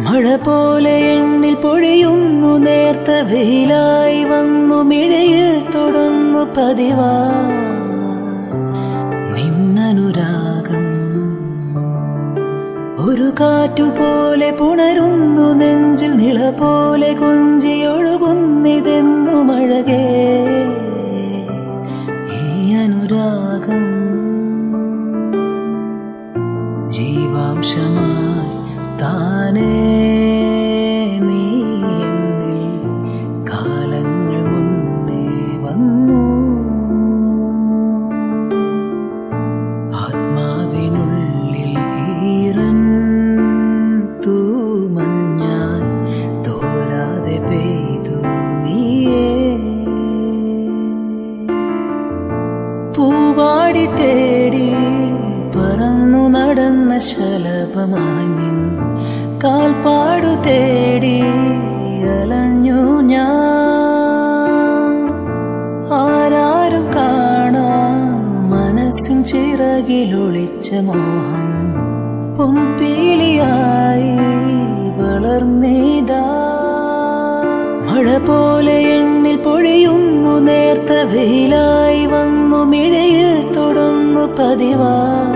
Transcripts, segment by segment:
മഴ പോലെ എണ്ണിൽ പൊഴിയുന്നു നേർത്ത വെയിലായി വന്നു മിഴയിൽ തൊടുന്നു പതിവാ നിന്നനുരാഗം ഒരു കാറ്റുപോലെ പുണരുന്നു നെഞ്ചിൽ നിള പോലെ കൊഞ്ചിയൊഴുകുന്നിതെന്നു മഴകേ ഈ അനുരാഗം ജീവാംശമായി താനേ നീ എന്നിൽ കാലങ്ങൾ മുന്നേ വന്നു ആത്മാവിനുള്ളിൽ ഈറൻ തൂമഞ്ഞായി തോരാതെ പെയ്തു നീയേ പൂവാടി തേടി പറന്നു നടന്ന ശലഭമായി നിൻ കാൽപ്പാടു തേടി അലഞ്ഞു ഞാൻ ആരാരും കാണാ മനസ്സിൻ ചിറകിലൊളിച്ച മോഹം പൊമ്പീലിയായി വളർന്നീതാ മഴ പോലെ എണ്ണിൽ പൊഴിയുന്നു നേർത്ത വെയിലായി വന്നു മിഴയിൽ തൊടുന്നു പതിവാ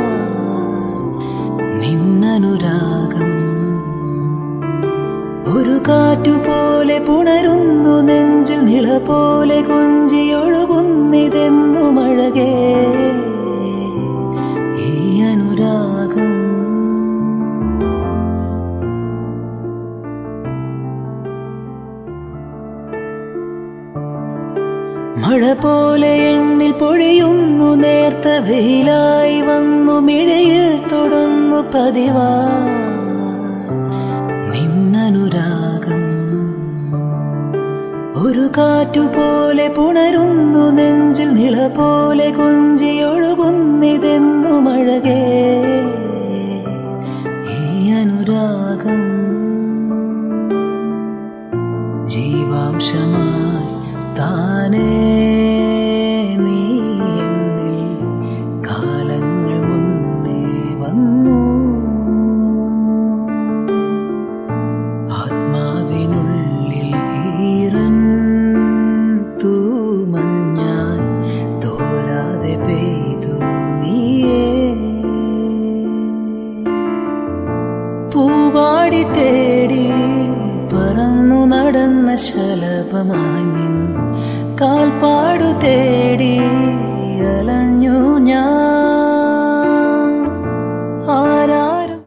നിന്നനുരാഗം ഒരു കാറ്റുപോലെ പുണരുന്നു നെഞ്ചിൽ നിള പോലെ കൊഞ്ചിയൊഴുകുന്നിതെന്നു മഴകേ ഈ അനുരാഗം മഴ പോലെ എണ്ണിൽ പൊഴിയുന്നു നേർത്ത വെയിലായി വന്നു മിഴയിൽ തൊടുന്നു പതിവാ നിന്നനുരാഗം ഒരു കാറ്റുപോലെ പുണരുന്നു നെഞ്ചിൽ നിള പോലെ കൊഞ്ചിയൊഴുകുന്നിതെന്നു മഴകേ ഈ അനുരാഗം ജീവാംശമായി താനേ നീ എന്നിൽ കാലങ്ങൾ മുന്നേ വന്നു ആത്മാവിനുള്ളിൽ ഈറൻ തൂമഞ്ഞായി തോരാതെ പെയ്തു നീയേ പൂവാടി തേടി പറന്നു നടന്ന ശലഭമായി നിൻ കാൽപ്പാടു തേടി